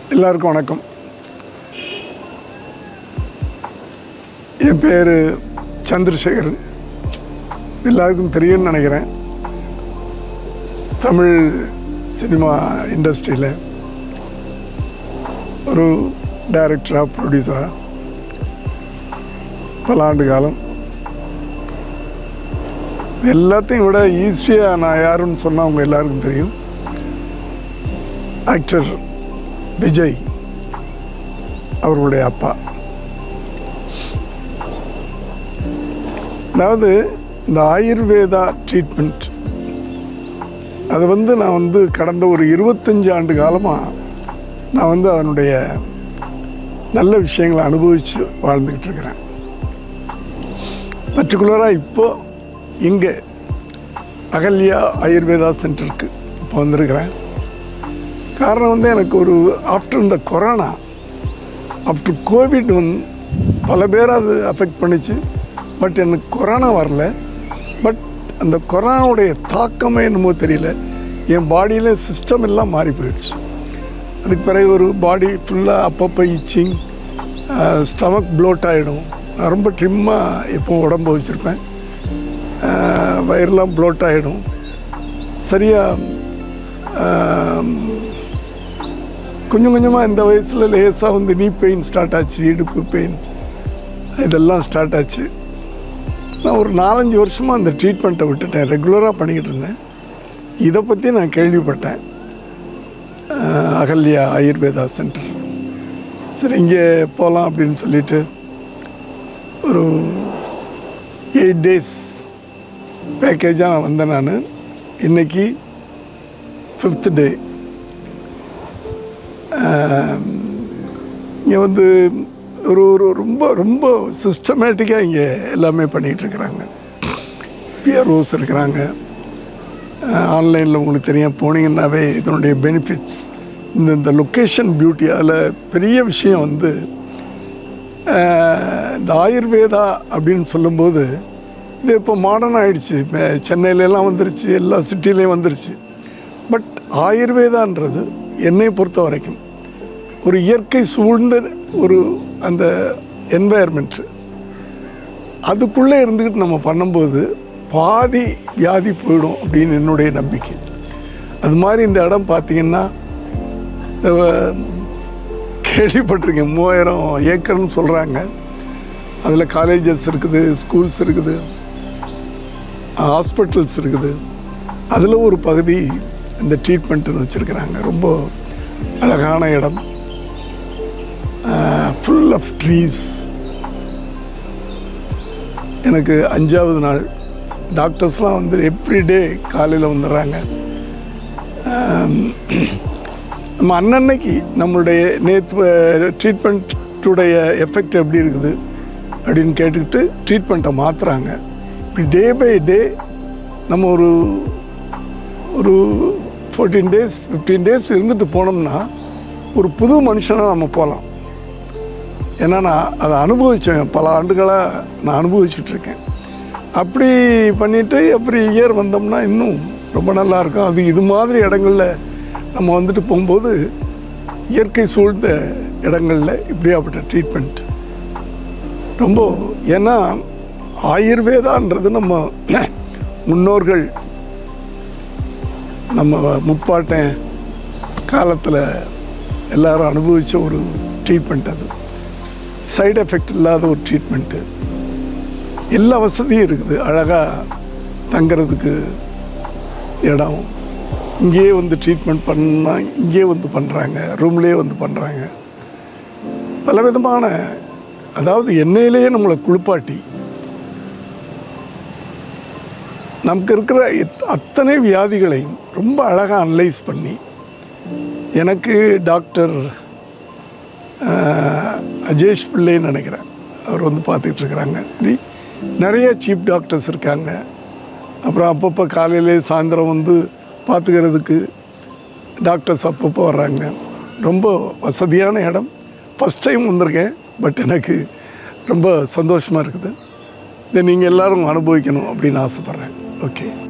எல்லாருக்கும் வணக்கம் என் பேர் சந்திரசேகரன் எல்லாருக்கும் தெரியும்னு நினைக்கிறேன் தமிழ் சினிமா இண்டஸ்ட்ரியில் ஒரு டைரக்டராக ப்ரொடியூசராக பல ஆண்டு காலம் எல்லாத்தையும் விட ஈஸியாக நான் யாருன்னு சொன்னால் அவங்க எல்லாருக்கும் தெரியும் ஆக்டர் விஜய் அவர்களுடைய அப்பா அதாவது இந்த ஆயுர்வேதா ட்ரீட்மெண்ட் அது வந்து நான் வந்து கடந்த ஒரு இருபத்தஞ்சு ஆண்டு காலமாக நான் வந்து அதனுடைய நல்ல விஷயங்களை அனுபவித்து வாழ்ந்துக்கிட்டு இருக்கிறேன் பர்டிகுலராக இப்போ இங்கே அகல்யா ஆயுர்வேதா சென்டருக்கு இப்போ வந்திருக்கிறேன் காரணம் வந்து எனக்கு ஒரு ஆஃப்டர் இந்த கொரோனா ஆஃப்டர் கோவிட் வந்து பல பேர் அது அஃபெக்ட் பண்ணிச்சு பட் எனக்கு கொரோனா வரல பட் அந்த கொரோனாவுடைய தாக்கமே என்னமோ தெரியல என் பாடியில சிஸ்டம் எல்லாம் மாறி போயிடுச்சு அதுக்கு பிறகு ஒரு பாடி ஃபுல்லாக அப்பப்போ இச்சிங் ஸ்டமக் ப்ளோட் ஆகிடும் நான் ரொம்ப ட்ரிம்மாக எப்போ உடம்பு வச்சுருப்பேன் வயிறெல்லாம் ப்ளோட் ஆகிடும் சரியாக கொஞ்சம் கொஞ்சமாக இந்த வயசில் லேசாக வந்து நீ பெயின் ஸ்டார்ட் ஆச்சு இடுப்பு பெயின் இதெல்லாம் ஸ்டார்ட் ஆச்சு நான் ஒரு நாலஞ்சு வருஷமாக அந்த ட்ரீட்மெண்ட்டை விட்டுட்டேன் ரெகுலராக பண்ணிக்கிட்டு இருந்தேன் இதை பற்றி நான் கேள்விப்பட்டேன் அஹ், அகல்யா ஆயுர்வேதா சென்டர் சரி இங்கே போகலாம் அப்படின்னு சொல்லிட்டு ஒரு எயிட் டேஸ் பேக்கேஜாக நான் வந்தேன் நான் இன்னைக்கு ஃபிஃப்த் டே இங்கே வந்து ஒரு ஒரு ரொம்ப ரொம்ப சிஸ்டமேட்டிக்காக இங்கே எல்லாமே பண்ணிகிட்டு இருக்கிறாங்க பிஆர்ஓஸ் இருக்கிறாங்க ஆன்லைனில் உங்களுக்கு தெரியும் போனீங்கன்னாவே இதனுடைய பெனிஃபிட்ஸ் இந்த இந்த லொக்கேஷன் பியூட்டி அதில் பெரிய விஷயம் வந்து அஹ், இந்த ஆயுர்வேதா அப்படின்னு சொல்லும்போது இது இப்போ மாடர்ன் ஆயிடுச்சு இப்போ சென்னையிலலாம் வந்துருச்சு எல்லா சிட்டிலையும் வந்துருச்சு பட் ஆயுர்வேதான்றது என்னை பொறுத்த வரைக்கும் ஒரு இயற்கை சூழ்ந்த ஒரு அந்த என்வாயர்மெண்ட்டு அதுக்குள்ளே இருந்துக்கிட்டு நம்ம பண்ணும்போது பாதி வியாதி போயிடும் அப்படின்னு என்னுடைய நம்பிக்கை அது மாதிரி இந்த இடம் பார்த்தீங்கன்னா இந்த வ- கேள்விப்பட்டிருக்கேன் மூவாயிரம் ஏக்கர்னு சொல்கிறாங்க அதில் காலேஜஸ் இருக்குது ஸ்கூல்ஸ் இருக்குது ஹாஸ்பிட்டல்ஸ் இருக்குது அதில் ஒரு பகுதி இந்த ட்ரீட்மெண்ட்டுன்னு வச்சுருக்கிறாங்க ரொம்ப அழகான இடம் ஃபுல் ஆஃப் ட்ரீஸ் எனக்கு அஞ்சாவது நாள் டாக்டர்ஸ்லாம் வந்து எவ்ரிடே காலையில் வந்துடுறாங்க ஆம், நம்ம அன்னன்னைக்கு நம்மளுடைய நேற்று ட்ரீட்மெண்ட்டுடைய எஃபெக்ட் எப்படி இருக்குது அப்படின்னு கேட்டுக்கிட்டு ட்ரீட்மெண்ட்டை மாற்றுறாங்க இப்படி டே பை டே நம்ம ஒரு ஒரு ஃபோர்டீன் டேஸ் ஃபிஃப்டீன் டேஸ் இருந்துட்டு போனோம்னா ஒரு புது மனுஷனாக நம்ம போகலாம் ஏன்னா நான் அதை அனுபவித்தேன் பல ஆண்டுகளாக நான் அனுபவிச்சுட்டு இருக்கேன் அப்படி பண்ணிவிட்டு எவ்ரி இயர் வந்தோம்னா இன்னும் ரொம்ப நல்லா இருக்கும் அது இது மாதிரி இடங்கள்ல நம்ம வந்துட்டு போகும்போது இயற்கை சூழ்ந்த இடங்களில் இப்படியாப்பட்ட ட்ரீட்மெண்ட் ரொம்ப ஏன்னா ஆயுர்வேதான்றது நம்ம முன்னோர்கள் நம்ம முப்பாட்டன் காலத்தில் எல்லாரும் அனுபவித்த ஒரு ட்ரீட்மெண்ட் அது சைடு எஃபெக்ட் இல்லாத ஒரு ட்ரீட்மெண்ட்டு எல்லா வசதியும் இருக்குது அழகாக தங்கிறதுக்கு இடம் இங்கேயே வந்து ட்ரீட்மெண்ட் பண்ணால் இங்கேயே வந்து பண்ணுறாங்க ரூம்லேயே வந்து பண்ணுறாங்க பல விதமான அதாவது எண்ணெயிலேயே நம்மளை குளிப்பாட்டி நமக்கு இருக்கிற எத்- அத்தனை வியாதிகளையும் ரொம்ப அழகாக அனலைஸ் பண்ணி எனக்கு டாக்டர் ஆஹ், அஜேஷ் பிள்ளைன்னு நினைக்கிறேன் அவர் வந்து பார்த்துக்கிட்டு இருக்கிறாங்க இப்படி நிறைய சீப் டாக்டர்ஸ் இருக்காங்க அப்புறம் அப்பப்போ காலையிலே சாயந்தரம் வந்து பார்த்துக்கிறதுக்கு டாக்டர்ஸ் அப்பப்போ வர்றாங்க ரொம்ப வசதியான இடம் ஃபஸ்ட் டைம் வந்திருக்கேன் பட் எனக்கு ரொம்ப சந்தோஷமாக இருக்குது இதை நீங்கள் எல்லாரும் அனுபவிக்கணும் அப்படின்னு ஆசைப்பட்றேன் ஓகே